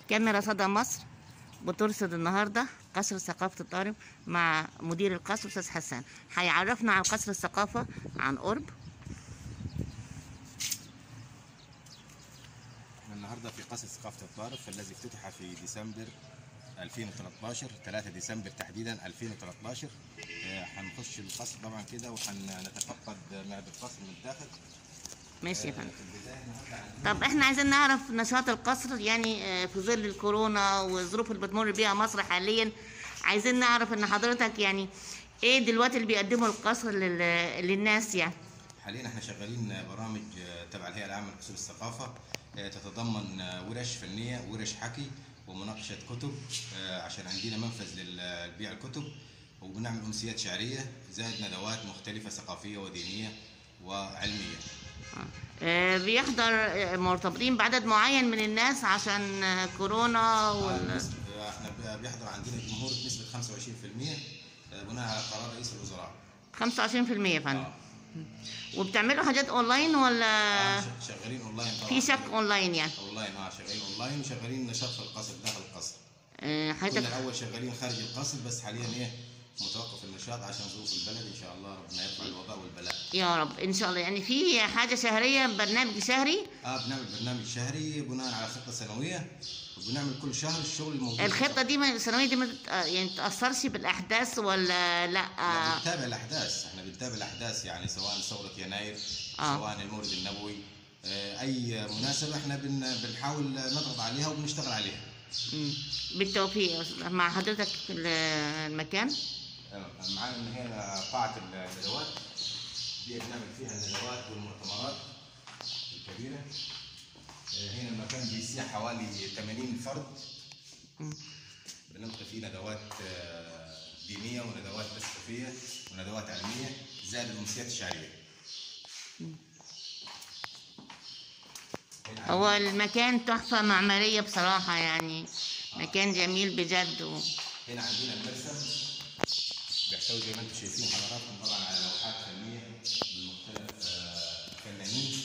كاميرا صدى مصر بترصد النهارده قصر ثقافة الطارم مع مدير القصر أستاذ حسان هيعرفنا عن قصر الثقافة عن قرب احنا النهارده في قصر ثقافة الطارف الذي افتتح في ديسمبر 2013 3 ديسمبر تحديدا 2013 اه، هنخش القصر طبعا كده وهنتفقد معبد القصر من الداخل ماشي يا اه، فندم في البدايه احنا هنبدأ عندنا طب احنا عايزين نعرف نشاط القصر يعني آه، في ظل الكورونا والظروف اللي بتمر بيها مصر حاليا عايزين نعرف ان حضرتك يعني ايه دلوقتي اللي بيقدمه القصر لل- للناس يعني حاليا احنا شغالين برامج اه، تبع الهيئه العامه لاصول الثقافه اه، تتضمن اه، ورش فنيه ورش حكي ومناقشه كتب اه، عشان عندنا منفذ لبيع الكتب وبنعمل امسيات شعريه زائد ندوات مختلفه ثقافيه ودينيه وعلميه آه، بيحضر آه، مرتبطين بعدد معين من الناس عشان آه، كورونا وال... بالنسبة- احنا ب- بيحضر عندنا الجمهور بنسبه 25% اه، بناء على قرار رئيس الوزراء 25% يا فندم اه وبتعملوا حاجات اونلاين ولا آه، ش- شغالين اونلاين طبعا في شك اونلاين يعني اونلاين اه شغالين اونلاين وشغالين نشاط في القصر داخل القصر آه، كنا حضرتك الاول شغالين خارج القصر بس حاليا ايه متوقف النشاط عشان ظروف البلد ان شاء الله ربنا يرفع الوباء والبلاء يا رب ان شاء الله يعني في حاجه شهريه برنامج شهري اه بنعمل برنامج شهري بناء على خطه سنويه وبنعمل كل شهر الشغل الموجود الخطه دي ما- السنويه دي ما تت- آه، يعني تاثرش بالاحداث ولا لا لا آه، بنتابع الاحداث احنا بنتابع الاحداث يعني سواء ثوره يناير آه. سواء المولد النبوي آه، اي مناسبه احنا بن- بنحاول نضغط عليها وبنشتغل عليها مم. بالتوفيق يا أستاذ. مع حضرتك في ال- المكان آه، معانا ان هي قاعه الندوات دي بنعمل فيها الندوات والمؤتمرات الكبيره آه، هنا المكان بيسيع حوالي 80 فرد مم. بنلقي فيه ندوات آه، دينيه وندوات فلسفيه وندوات علميه زائد الامسيات الشعريه هنا هو المكان تحفه معماريه بصراحه يعني مكان جميل بجد و... هنا عندنا المرسم بيحتوي زي ما انتم شايفين حضراتكم طبعا على لوحات فنيه من مختلف آه، فنانين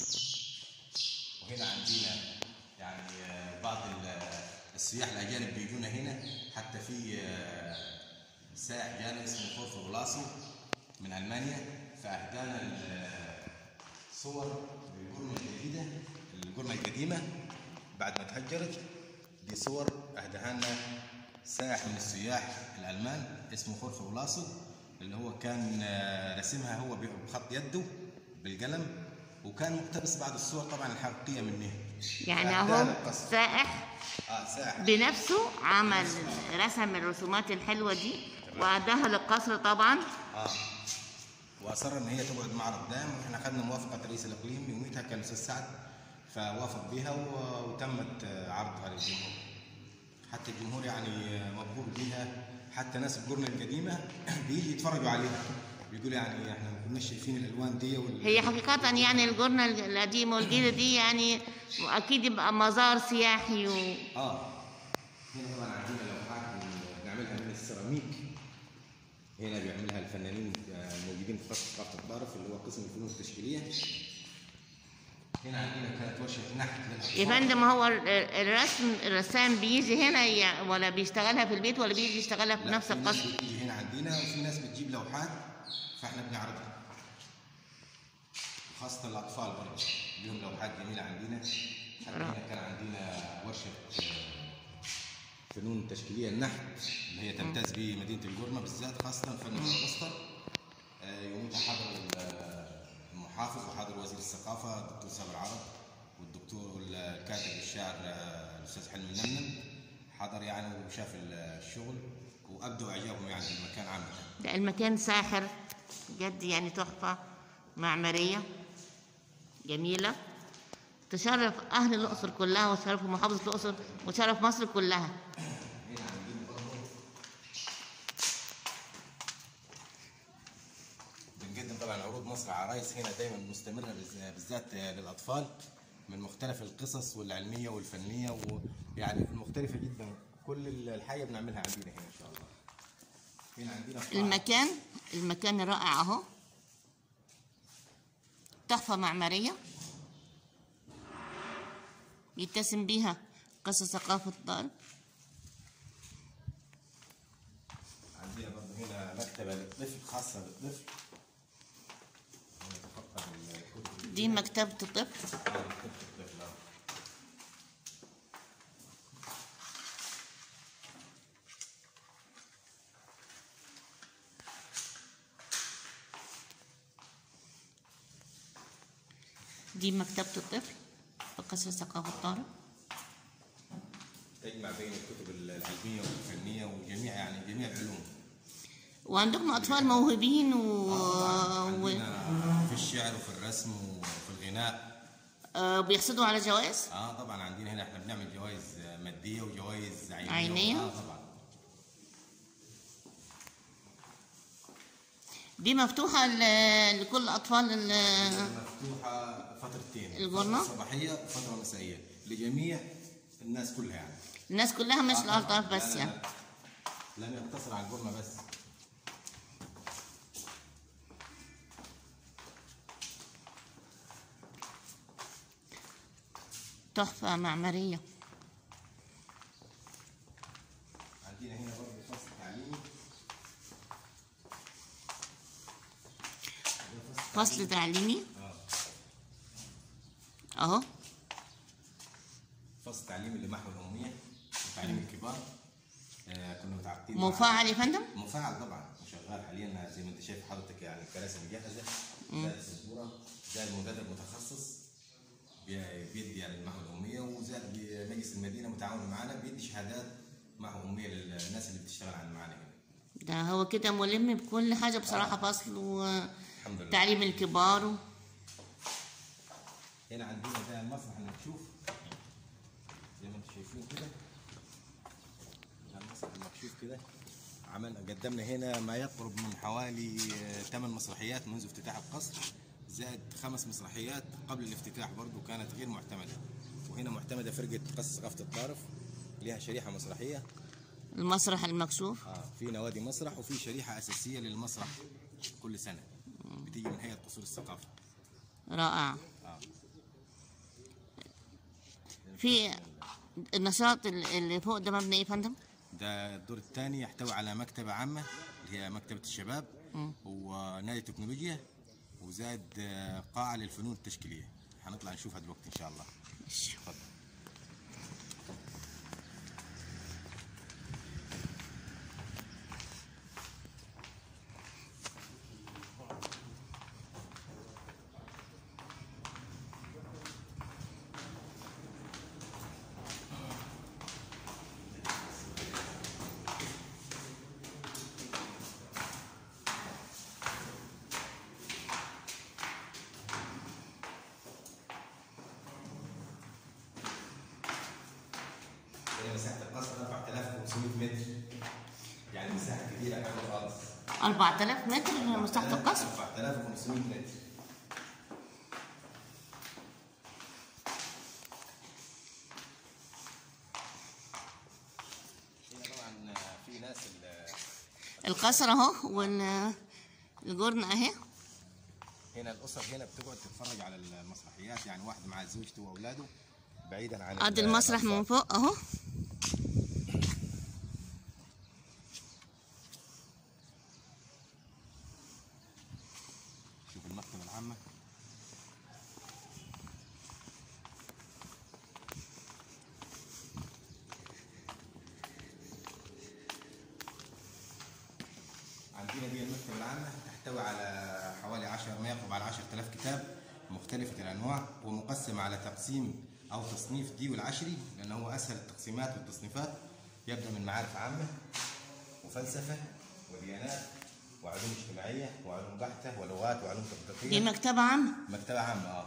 وهنا عندنا يعني آه، بعض ال- السياح الاجانب بيجونا هنا حتى في آه، سائح جانا اسمه خورف غلاصي من المانيا فاهدانا ال- صور للقرنه الجديده القرنه القديمه بعد ما تهجرت دي صور اهداها لنا سائح من السياح الالمان اسمه خورف غلاصي اللي هو كان آه، رسمها هو بخط يده بالقلم وكان مقتبس بعض الصور طبعا الحقيقيه منه يعني فأهداها اهو للقصر. سائح اه سائح بنفسه عمل رسم الرسومات الحلوه دي واداها للقصر طبعا اه واصر ان هي تقعد معرض دائم واحنا اخذنا موافقه رئيس الاقليم يوميتها كان الاستاذ سعد فوافق بها و- وتمت آه، عرضها للجمهور حتى الجمهور يعني آه، مبهور بها حتى ناس القرن القديمه بيجي يتفرجوا عليها بيقولوا يعني احنا ما كناش شايفين الالوان دي وال... هي حقيقة يعني الجرنة القديمة والجديدة دي يعني أكيد يبقى مزار سياحي و... اه هنا طبعا عندنا لوحات من- بنعملها من السيراميك هنا بيعملها الفنانين آه، الموجودين في قسم ثقافه الطرف اللي هو قسم الفنون التشكيليه هنا عندنا كانت ورشه نحت للأطفال. يا فندم هو ال- الرسم الرسام بيجي هنا ي- ولا بيشتغلها في البيت ولا بيجي يشتغلها في لا، نفس في ناس القصر؟ بتيجي هنا عندنا وفي ناس بتجيب لوحات فاحنا بنعرضها خاصة الأطفال برضه لهم لوحات جميلة عندنا حتى هنا كان عندنا ورشة آه، فنون تشكيلية النحت اللي هي تمتاز به مدينة القرنة بالذات خاصة فن الأسطر يوميتها حضر ال- المحافظ وحضر وزير الثقافة الدكتور صابر عرب والدكتور الكاتب الشاعر آه، الأستاذ حلمي النمنم حضر يعني وشاف ال- الشغل وأبدوا إعجابهم يعني بالمكان عامة ده المكان ساحر بجد يعني تحفة معمارية جميلة تشرف أهل الأقصر كلها وتشرف محافظة الأقصر وتشرف مصر كلها هنا عندنا برضه بنقدم طبعا عروض مصر عرايس هنا دايما مستمره بز- بالذات للاطفال من مختلف القصص والعلميه والفنيه ويعني مختلفه جدا كل الحاجه بنعملها عندنا هنا ان شاء الله هنا عندنا قاعة. المكان المكان رائع أهو تحفة معمارية يتسم بها قصة ثقافة الطالب عندنا برضه هنا مكتبة للطفل خاصة بالطفل نتفقد الكتب دي مكتبة الطفل كتب الطفل آه. دي مكتبة الطفل قصة ثقافة الطالب تجمع بين الكتب العلمية والفنية وجميع يعني جميع العلوم وعندكم أطفال موهوبين و... و... عندنا في الشعر وفي الرسم وفي الغناء آه، بيحصدوا على جوائز اه طبعا عندنا هنا احنا بنعمل جوائز مادية وجوائز عينية عينية؟ اه طبعا دي مفتوحة ل... لكل أطفال ال... مفتوحة فترتين الجورنال؟ فترة صباحية وفترة مسائية لجميع الناس كلها يعني الناس كلها مش آه، الألطاف لا، بس لا، يعني لا. لم يقتصر على الجورنة بس تحفة معمارية عندنا هنا برضه فصل تعليمي فصل تعليمي اه أهو فصل تعليمي لمحو الأمية وتعليم الكبار آه كنا متعاقدين مع- مفعل يا فندم مفعل طبعا وشغال حاليا زي ما انت شايف حضرتك يعني الكراسي مجهزه زائد السبوره زائد مدرب متخصص بي- بيدي يعني المحو الاميه وزائد بي- مجلس المدينه متعاون معنا بيدي شهادات محو اميه للناس اللي بتشتغل عن معانا هنا ده هو كده ملم بكل حاجة بصراحة فصل الحمد لله وتعليم الكبار و... هنا عندنا ده المسرح المكشوف زي ما انتم شايفين كده ده المسرح المكشوف كده عملنا قدمنا هنا ما يقرب من حوالي 8 مسرحيات منذ افتتاح القصر زائد خمس مسرحيات قبل الافتتاح برضو كانت غير معتمدة وهنا معتمدة فرقة قصر ثقافة الطارف لها شريحة مسرحية المسرح المكشوف آه في نوادي مسرح وفي شريحة أساسية للمسرح كل سنة بتيجي من هيئة قصور الثقافة رائع آه. في النشاط اللي فوق ده مبني ايه يا فندم؟ ده الدور الثاني يحتوي على مكتبة عامة اللي هي مكتبة الشباب ونادي تكنولوجيا وزاد آه، قاعة للفنون التشكيلية هنطلع نشوفها دلوقتي إن شاء الله اتفضل هي مساحة القصر 4500 متر يعني مساحة كبيرة كمان خالص 4000 متر مساحة القصر 4500 متر هنا طبعا في ناس ال- القصر اهو والجرن اهي هنا الاسر هنا بتقعد تتفرج على المسرحيات يعني واحد مع زوجته واولاده بعيدا عن ادي ال- المسرح من الأطفال. فوق اهو شوف المكتبة العامة عندنا دي المكتبة العامة تحتوي على حوالي 10 ما يقرب على 10000 كتاب مختلفة الأنواع ومقسمة على تقسيم أو تصنيف دي والعشري لأنه هو أسهل التقسيمات والتصنيفات يبدأ من معارف عامة وفلسفة وديانات وعلوم اجتماعية وعلوم بحتة ولغات وعلوم دي تطبيقية مكتبة عامة مكتبة عامة اه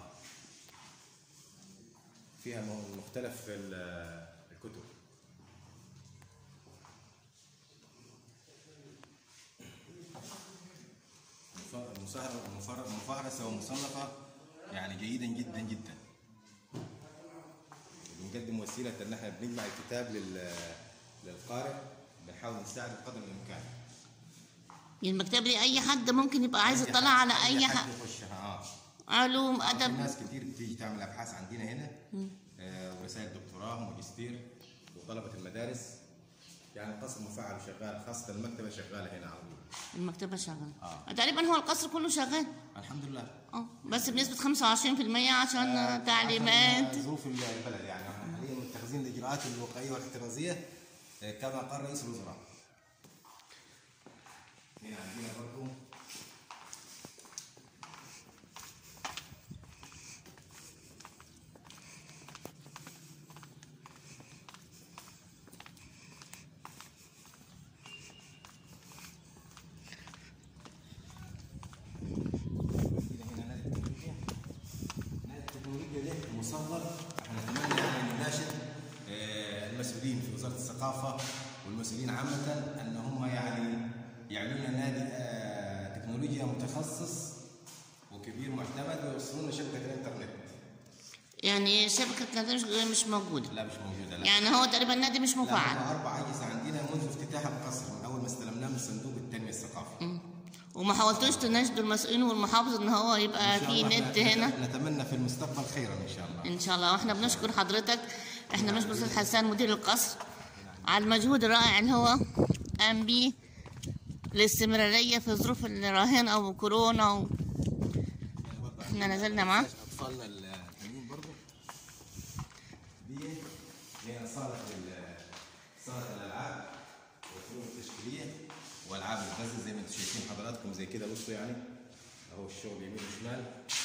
فيها م- مختلف ال- الكتب مف- مصهر- مفر- مفهرسة ومصنفة يعني جيدا جدا جدا بنقدم وسيلة ان احنا بنجمع الكتاب لل- للقارئ بنحاول نساعد بقدر الامكان المكتبة دي اي حد ممكن يبقى عايز أي يطلع حد- على اي حد يخشها اه علوم في ادب ناس كتير بتيجي تعمل ابحاث عندنا هنا آه ورسائل دكتوراه وماجستير وطلبه المدارس يعني القصر مفعل وشغال خاصه المكتبه شغاله هنا على طول المكتبة شغالة آه. تقريبا هو القصر كله شغال الحمد لله اه بس بنسبة 25% عشان تعليمات عشان ظروف البلد يعني احنا حاليا متخذين الاجراءات الوقائيه والاحترازيه آه، كما قال رئيس الوزراء. هنا عندنا برضو هنا نادي التكنولوجيا نادي التكنولوجيا ده مصغر احنا نتمنى يعني ان نناشد آه، المسؤولين في وزاره الثقافه والمسؤولين عامه ان هم يعني يعملوا لنا نادي آه، تكنولوجيا متخصص وكبير معتمد ويوصلون لشبكه الانترنت يعني شبكة الانترنت مش موجودة لا مش موجوده لا يعني هو تقريبا النادي مش لا مفعل هم اربع اجهزه عندنا منذ افتتاح القصر من اول ما استلمناه من صندوق التنميه الثقافي مم. وما حاولتوش تناشدوا المسؤولين والمحافظ ان هو يبقى إن شاء في الله نت إحنا هنا نتمنى في المستقبل خيرا ان شاء الله ان شاء الله واحنا بنشكر حضرتك احنا بنشكر استاذ حسان مدير القصر على المجهود الرائع اللي هو قام بيه الاستمرارية في ظروف الراهنة وكورونا و... احنا نزلنا معاه اطفالنا التانيين برضه دي هي صاله ال- صاله الالعاب والفنون التشكيليه والعاب الغزل زي ما انتم شايفين حضراتكم زي كده بصوا يعني اهو الشغل يمين وشمال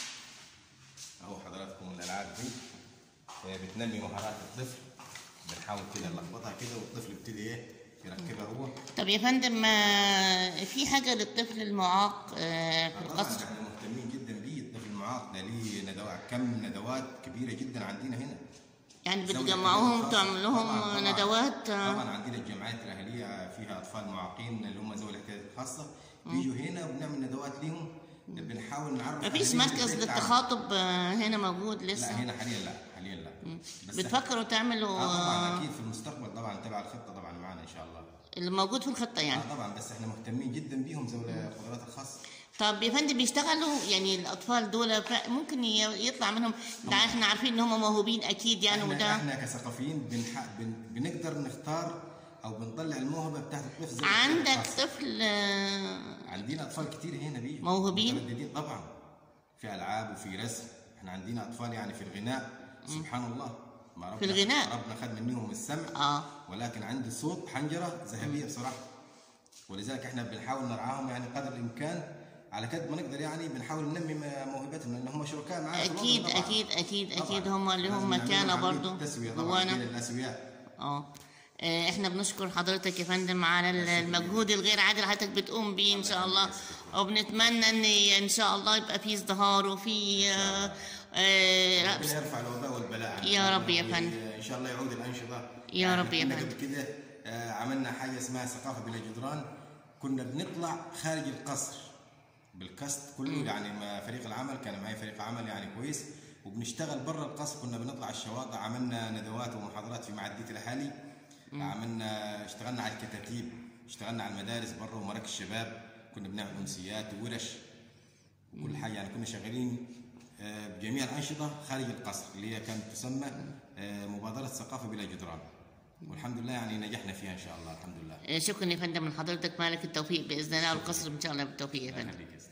اهو حضراتكم الالعاب دي هي بتنمي مهارات الطفل بنحاول كده نلخبطها كده والطفل يبتدي ايه يركبها هو طب يا فندم آه، في حاجة للطفل المعاق آه، في طبعا القصر احنا مهتمين جدا بيه الطفل المعاق ده ليه ندوات كم ندوات كبيره جدا عندنا هنا يعني زوجة بتجمعوهم خاصة. تعمل لهم طبعاً- طبعاً. ندوات آه، طبعا عندنا الجمعيات الاهليه فيها اطفال معاقين اللي هم ذوي الاحتياجات الخاصه بيجوا هنا وبنعمل ندوات لهم بنحاول نعرف مفيش أهاليهم مركز إزاي يتعاملوا. للتخاطب آه، هنا موجود لا لسه هنا حاليا لا حاليا لا بس بتفكروا تعملوا آه طبعا آه، اكيد في المستقبل طبعا تبع الخطه طبعا معانا ان شاء الله اللي موجود في الخطة يعني آه طبعا بس احنا مهتمين جدا بيهم ذوي القدرات الخاصه طب يا فندم بيشتغلوا يعني الاطفال دول ف- ممكن ي- يطلع منهم ده احنا عارفين ان هم موهوبين اكيد يعني احنا, وده احنا كثقافيين بنح... بن... بنقدر نختار او بنطلع الموهبه بتاعت الطفل زي عندك الخاصة. طفل آه، عندنا اطفال كتير هنا بيجوا موهوبين؟ مترددين طبعا في العاب وفي رسم احنا عندنا اطفال يعني في الغناء سبحان الله ما ربنا في الغناء؟ ربنا خد منهم السمع اه ولكن عنده صوت حنجره ذهبيه بصراحه ولذلك احنا بنحاول نرعاهم يعني قدر الامكان على قد ما نقدر يعني بنحاول ننمي م- موهبتهم لان هم شركاء معنا في الوطن اكيد طبعاً. اكيد اكيد طبعاً. اكيد هم لهم لازم نعمل مكانه عملية برضو تسويه طبعا جوانا بين الاسوياء اه آه، احنا بنشكر حضرتك يا فندم على ال- المجهود الغير عادي اللي حضرتك بتقوم بيه ان شاء الله وبنتمنى ان ان شاء الله يبقى في ازدهار وفي آه، آه، ربنا يرفع الوباء والبلاء يا رب يا فندم. ان شاء الله يعود الانشطه يا يعني رب يا كنا فندم. قبل كده آه، عملنا حاجه اسمها ثقافه بلا جدران كنا بنطلع خارج القصر بالكاست كله يعني ما فريق العمل كان معي فريق عمل يعني كويس وبنشتغل برا القصر كنا بنطلع الشواطئ عملنا ندوات ومحاضرات في معديه الاهالي عملنا اشتغلنا على الكتاتيب اشتغلنا على المدارس برا ومراكز الشباب كنا بنعمل امسيات وورش كل حاجه يعني كنا شغالين آه، بجميع الانشطه خارج القصر اللي هي كانت تسمى آه، مبادره ثقافه بلا جدران والحمد لله يعني نجحنا فيها ان شاء الله الحمد لله آه، شكرا يا فندم من حضرتك مالك التوفيق باذن الله والقصر ان شاء الله بالتوفيق يا فندم أهلا بك يا أستاذ.